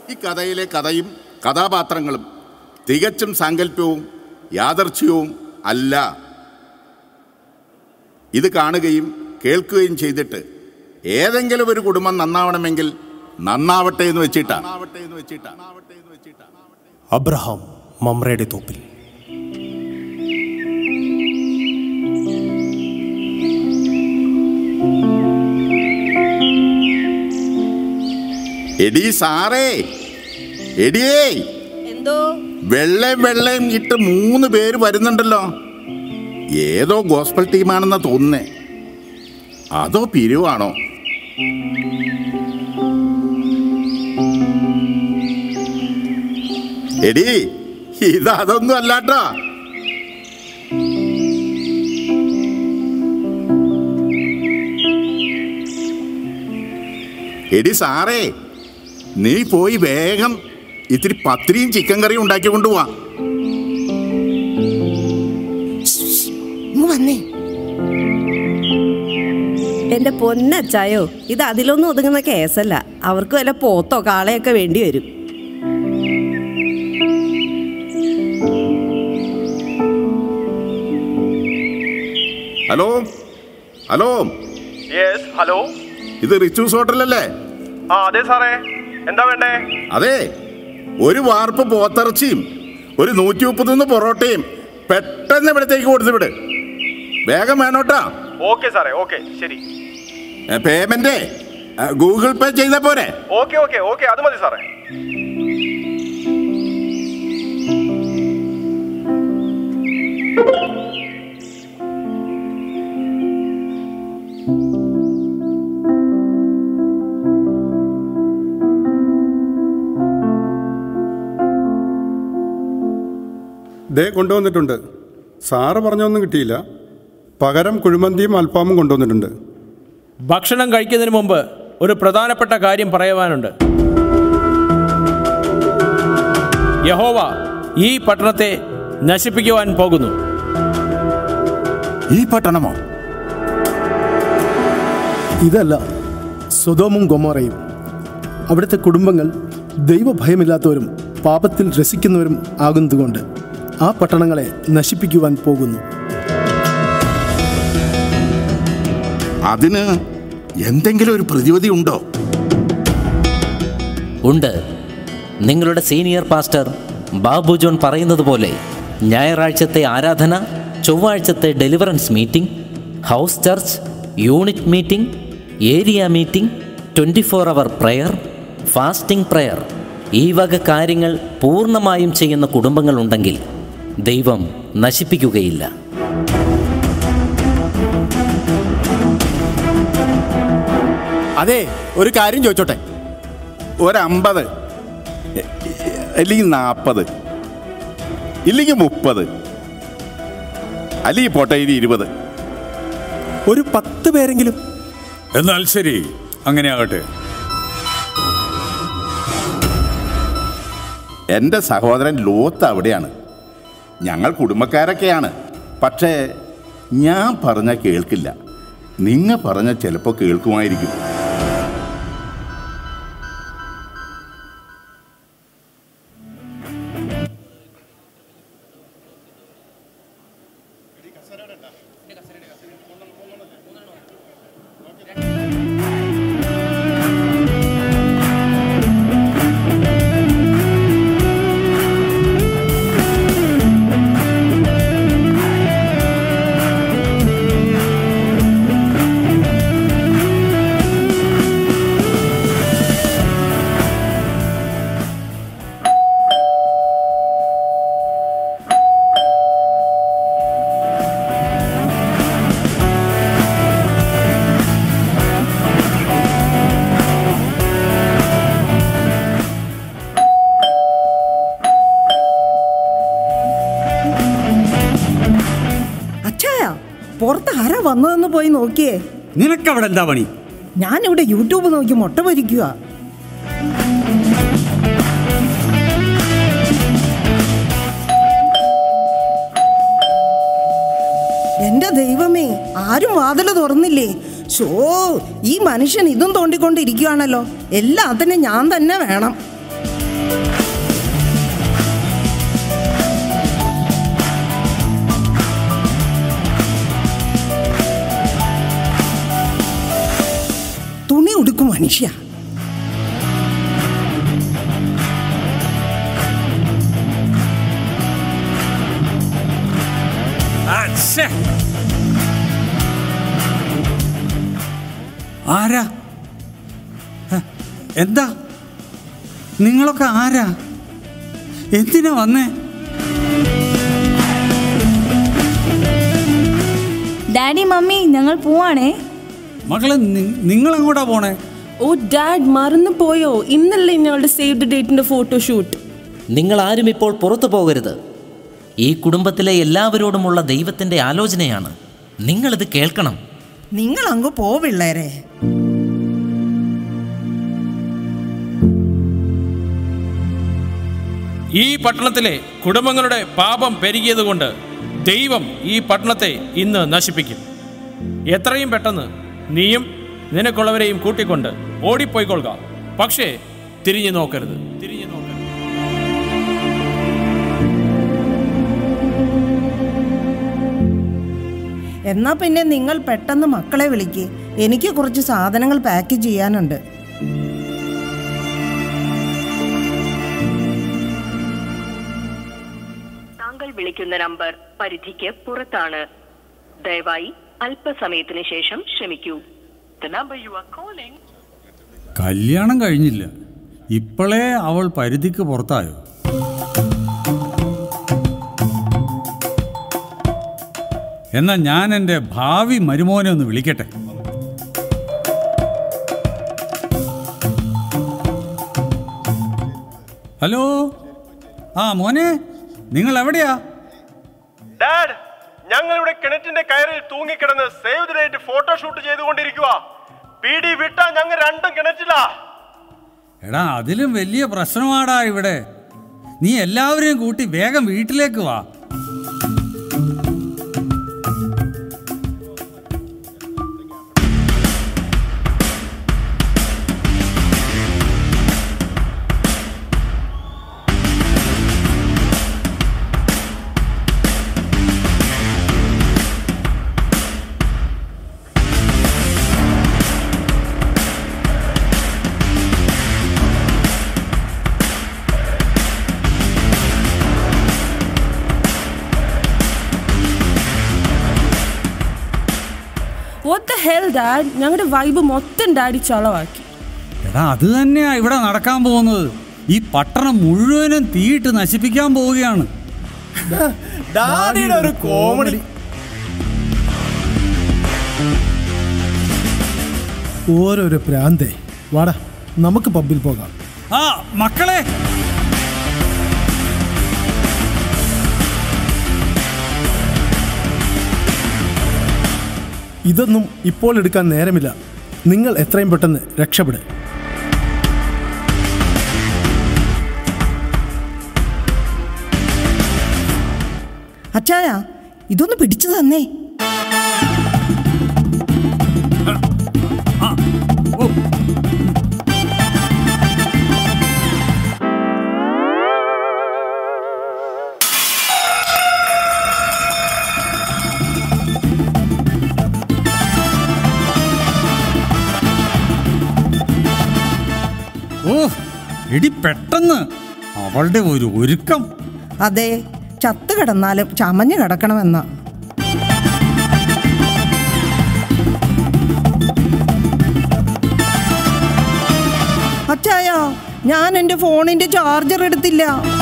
ഈ കഥയിലെ കഥയും കഥാപാത്രങ്ങളും തികച്ചും സാങ്കല്പ്യവും യാദർച്ഛ്യവും അല്ല ഇത് കാണുകയും കേൾക്കുകയും ചെയ്തിട്ട് ഏതെങ്കിലും ഒരു കുടുംബം നന്നാവണമെങ്കിൽ നന്നാവട്ടെ എന്ന് വെച്ചിട്ടാ അബ്രഹാം മമ്രയുടെ തോപ്പിൽ എടീ സാറേ എടിയേ എന്തോ വെള്ളയും വെള്ളയും ഇട്ട് മൂന്ന് പേര് വരുന്നുണ്ടല്ലോ ഏതോ ഗോസ്ബൽ ടീമാണെന്നാ തോന്നുന്നേ അതോ പിരിവാണോ എടി ഇതതൊന്നും അല്ലാട്ടോ എടി സാറേ നീ പോയി വേഗം ഇത്തിരി പത്തിരിയും ചിക്കൻ കറിയും ഉണ്ടാക്കി കൊണ്ടുപോവാ ഇങ്ങ് വന്നേ എന്റെ പൊന്നച്ചായോ ഇത് അതിലൊന്നും ഒതുങ്ങുന്ന കേസല്ല അവർക്ക് വല്ല പോത്തോ കാളയൊക്കെ വേണ്ടി വരും ഹലോ ഹലോ യെസ് ഹലോ ഇത് റിച്ചൂസ് ഹോട്ടലല്ലേ ആ അതെ സാറേ എന്താ വേണ്ടേ അതെ ഒരു വാർപ്പ് പോത്തിറച്ചിയും ഒരു നൂറ്റി മുപ്പത്തൊന്ന് പൊറോട്ടയും പെട്ടെന്ന് ഇവിടത്തേക്ക് കൊടുത്തു വിട് വേഗം വേണോട്ടാ ഓക്കെ സാറേ ഓക്കെ ശരി പേയ്മെന്റ് ഗൂഗിൾ പേ ചെയ്താ പോരെ ഓക്കെ ഓക്കെ ഓക്കെ അത് മതി സാറേ ദേ കൊണ്ടുവന്നിട്ടുണ്ട് സാറ് പറഞ്ഞൊന്നും കിട്ടിയില്ല പകരം കുഴിമന്തിയും അൽഫാമും കൊണ്ടുവന്നിട്ടുണ്ട് ഭക്ഷണം കഴിക്കുന്നതിന് മുമ്പ് ഒരു പ്രധാനപ്പെട്ട കാര്യം പറയുവാനുണ്ട് യഹോവ ഈ പട്ടണത്തെ നശിപ്പിക്കുവാൻ പോകുന്നു ഈ പട്ടണമോ ഇതല്ല സ്വതോമും ഗൊമോറയും അവിടുത്തെ കുടുംബങ്ങൾ ദൈവഭയമില്ലാത്തവരും പാപത്തിൽ രസിക്കുന്നവരും ആകുന്നതുകൊണ്ട് ആ പട്ടണങ്ങളെ നശിപ്പിക്കുവാൻ പോകുന്നു അതിന് എന്തെങ്കിലും ഒരു പ്രതിവിധി ഉണ്ടോ ഉണ്ട് നിങ്ങളുടെ സീനിയർ പാസ്റ്റർ ബാബു ജോൺ പറയുന്നത് പോലെ ഞായറാഴ്ചത്തെ ആരാധന ചൊവ്വാഴ്ചത്തെ deliverance meeting house church unit meeting area meeting twenty four hour prayer fasting prayer ഈ വക കാര്യങ്ങൾ പൂർണ്ണമായും ചെയ്യുന്ന കുടുംബങ്ങളുണ്ടെങ്കിൽ ദൈവം നശിപ്പിക്കുകയില്ല അതെ ഒരു കാര്യം ചോദിച്ചോട്ടെ ഒരമ്പത് അല്ലെങ്കിൽ നാൽപ്പത് ഇല്ലെങ്കിൽ മുപ്പത് അല്ലെങ്കിൽ പോട്ടെ ഇനി ഇരുപത് ഒരു പത്ത് പേരെങ്കിലും എന്നാൽ ശരി അങ്ങനെ ആകട്ടെ എൻ്റെ സഹോദരൻ ലോത്ത് അവിടെയാണ് ഞങ്ങൾ കുടുംബക്കാരൊക്കെയാണ് പക്ഷേ ഞാൻ പറഞ്ഞ കേൾക്കില്ല നിങ്ങൾ പറഞ്ഞ ചിലപ്പോൾ കേൾക്കുമായിരിക്കും അച്ഛായ പുറത്ത് ആരാ വന്നതെന്ന് പോയി നോക്കിയേ നിനക്കവിടെ എന്താ പണി ഞാനിവിടെ യൂട്യൂബ് നോക്കി മുട്ട പൊരിക്കുക എന്റെ ദൈവമേ ആരും വാതില് തുറന്നില്ലേ ഷോ ഈ മനുഷ്യൻ ഇതും തോണ്ടിക്കൊണ്ടിരിക്കുകയാണല്ലോ എല്ലാത്തിനും ഞാൻ തന്നെ വേണം തുണി ഉടുക്കും മനുഷ്യ അച്ഛേ. ആരാ ഹ, എന്താ നിങ്ങളൊക്കെ ആരാ എന്തിനാ വന്നേ ഡാഡി മമ്മി ഞങ്ങൾ പോവാണേ മകളെ നിങ്ങൾ എങ്ങോട്ടാ പോണേ ഓ ഡാഡ് മറന്നു പോയോ ഇന്നല്ലേ ഞങ്ങളുടെ സേവ് ദ ഡേറ്റിന്റെ ഫോട്ടോഷൂട്ട് നിങ്ങൾ ആരും ഇപ്പോൾ പുറത്തു പോകരുത് ഈ കുടുംബത്തിലെ എല്ലാവരോടുമുള്ള ദൈവത്തിൻ്റെ ആലോചനയാണ് നിങ്ങളിത് കേൾക്കണം നിങ്ങൾ അങ്ങ് പോവിള്ളേരെ ഈ പട്ടണത്തിലെ കുടുംബങ്ങളുടെ പാപം പെരുകിയതുകൊണ്ട് ദൈവം ഈ പട്ടണത്തെ ഇന്ന് നശിപ്പിക്കും എത്രയും പെട്ടെന്ന് നീയും നിനക്കുള്ളവരെയും കൂട്ടിക്കൊണ്ട് ഓടിപ്പോയിക്കൊള്ളുക പക്ഷേ തിരിഞ്ഞു നോക്കരുത് തിരിഞ്ഞു നോക്കരുത് എന്നാ പിന്നെ നിങ്ങൾ പെട്ടെന്ന് മക്കളെ വിളിക്ക് എനിക്ക് കുറച്ച് സാധനങ്ങൾ പാക്ക് ചെയ്യാനുണ്ട് താങ്കൾ വിളിക്കുന്ന നമ്പർ പരിധിക്ക് പുറത്താണ് ദയവായി അല്പസമയത്തിന് ശേഷം ശ്രമിക്കൂ The number you are calling കല്യാണം കഴിഞ്ഞില്ല ഇപ്പോഴേ അവൾ പരിധിക്ക് പുറത്തായോ എന്നാ ഞാൻ എൻ്റെ ഭാവി മരുമോനെ ഒന്ന് വിളിക്കട്ടെ ഹലോ ആ മോനെ നിങ്ങൾ എവിടെയാ ഡാഡ് ഞങ്ങൾ ഇവിടെ കിണറ്റിന്റെ കയറിൽ തൂങ്ങിക്കിടന്ന് സേവ് ദ ഡേറ്റ് ഫോട്ടോഷൂട്ട് ചെയ്തുകൊണ്ടിരിക്കുക പി ഡി വിട്ടാ ഞങ്ങൾ രണ്ടും കിണറ്റിലാ എടാ അതിലും വലിയ പ്രശ്നമാടാ ഇവിടെ നീ എല്ലാവരെയും കൂട്ടി വേഗം വീട്ടിലേക്ക് വാ വാട്ട് ദ ഹെൽ ഡാഡ് ഞങ്ങളുടെ വൈബ് മൊത്തം ഡാഡി ചളവാക്കി എടാ അത് തന്നെയാ ഇവിടെ നടക്കാൻ പോകുന്നത് ഈ പട്ടണം മുഴുവനും തീയിട്ട് നശിപ്പിക്കാൻ പോവുകയാണ് ഡാഡിയുടെ ഒരു കോമഡി ഓരോരോ പ്രാന്തേ വാടാ നമുക്ക് പബ്ബിൽ പോകാം ആ മക്കളെ ഇതൊന്നും ഇപ്പോൾ എടുക്കാൻ നേരമില്ല നിങ്ങൾ എത്രയും പെട്ടെന്ന് രക്ഷപ്പെടുക അച്ചായ ഇതൊന്ന് പിടിച്ചു തന്നേ ഓ എടി പെട്ടെന്ന് അവളുടെ ഒരു ഒരുക്കം അതെ ചത്ത് കിടന്നാലും ചമഞ്ഞു കിടക്കണമെന്ന അച്ചായ ഞാൻ എൻ്റെ ഫോണിന്റെ ചാർജർ എടുത്തില്ല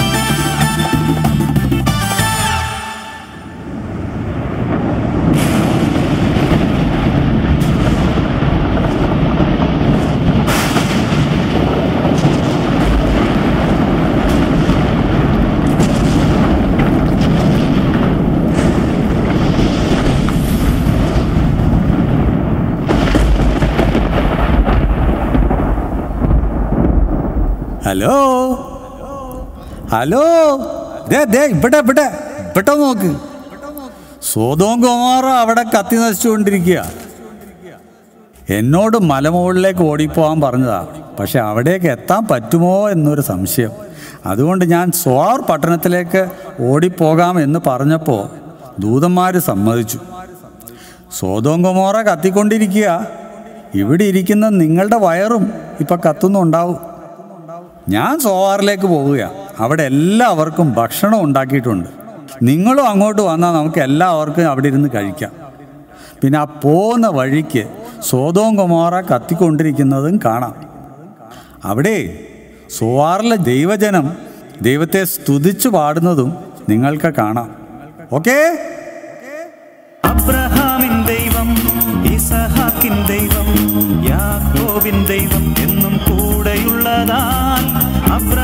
ഹലോ ഹലോ ദേ ദേ ഇവിടെ ഇവിടെ ഇവിടെ നോക്ക് സ്വതവും കുമാറ അവിടെ കത്തി നശിച്ചുകൊണ്ടിരിക്കുക എന്നോട് മലമുകളിലേക്ക് ഓടിപ്പോവാൻ പറഞ്ഞതാ പക്ഷെ അവിടേക്ക് എത്താൻ പറ്റുമോ എന്നൊരു സംശയം അതുകൊണ്ട് ഞാൻ സ്വാർ പട്ടണത്തിലേക്ക് ഓടിപ്പോകാം എന്ന് പറഞ്ഞപ്പോൾ ദൂതന്മാർ സമ്മതിച്ചു സോതോങ്കമോറ കത്തിക്കൊണ്ടിരിക്കുക ഇവിടെ ഇരിക്കുന്ന നിങ്ങളുടെ വയറും ഇപ്പം കത്തുന്നുണ്ടാവും ഞാൻ സോവാറിലേക്ക് പോവുക അവിടെ എല്ലാവർക്കും ഭക്ഷണം ഉണ്ടാക്കിയിട്ടുണ്ട് നിങ്ങളും അങ്ങോട്ട് വന്നാൽ നമുക്ക് എല്ലാവർക്കും അവിടെ ഇരുന്ന് കഴിക്കാം പിന്നെ ആ പോകുന്ന വഴിക്ക് സോതോം കൊമോറ കത്തിക്കൊണ്ടിരിക്കുന്നതും കാണാം അവിടെ സോവാറിലെ ദൈവജനം ദൈവത്തെ സ്തുതിച്ചു പാടുന്നതും നിങ്ങൾക്ക് കാണാം ഓക്കേ അബ്രഹാമിൻ ദൈവം ഇസഹാക്കിൻ ദൈവം യാക്കോബിൻ ദൈവം എന്നും കൂടെയുള്ളതാൽ അബ്ര